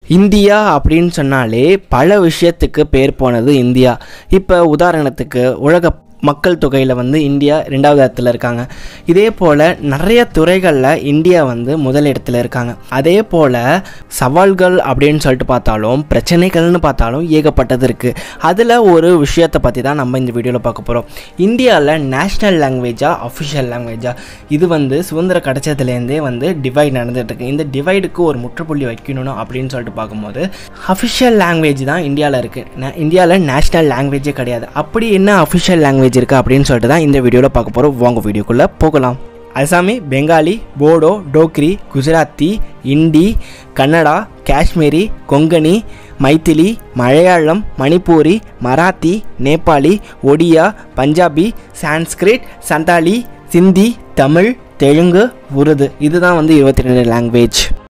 India அப்படின்னு சொன்னாலே பல விஷயத்துக்கு பேர் போனது இந்தியா இப்போ உதாரணத்துக்கு உலக மக்கள் தொகையில் வந்து இந்தியா ரெண்டாவது இடத்துல இருக்காங்க இதே போல் நிறைய துறைகளில் இந்தியா வந்து முதல் இடத்துல இருக்காங்க அதே போல் சவால்கள் அப்படின்னு சொல்லிட்டு பார்த்தாலும் பிரச்சனைகள்னு பார்த்தாலும் ஏகப்பட்டது இருக்குது அதில் ஒரு விஷயத்தை பற்றி தான் நம்ம இந்த வீடியோவில் பார்க்க போகிறோம் இந்தியாவில் நேஷ்னல் லாங்குவேஜா அஃபிஷியல் லாங்குவேஜா இது வந்து சுதந்திரம் கிடைச்சதுலேருந்தே வந்து டிவைட் நடந்துட்டு இருக்கு இந்த டிவைடுக்கு ஒரு முற்றுப்புள்ளி வைக்கணும் அப்படின்னு சொல்லிட்டு பார்க்கும்போது அஃபிஷியல் லாங்குவேஜ் தான் இந்தியாவில் இருக்குது இந்தியாவில் நேஷ்னல் லாங்குவேஜே கிடையாது அப்படி என்ன அஃபிஷியல் லாங்குவேஜ் இருக்குது அப்படின்னு சொல்லிட்டு தான் இந்த வீடியோவில் பார்க்க போகிறோம் வாங்க வீடியோக்குள்ளே போகலாம் அசாமி பெங்காலி போடோ டோக்ரி குஜராத்தி இந்தி கன்னடா காஷ்மீரி கொங்கணி மைத்திலி மலையாளம் மணிப்பூரி மராத்தி நேபாளி ஒடியா பஞ்சாபி சான்ஸ்கிரிட் சந்தாலி சிந்தி தமிழ் தெலுங்கு உருது இதுதான் வந்து இருபத்தி ரெண்டு லாங்குவேஜ்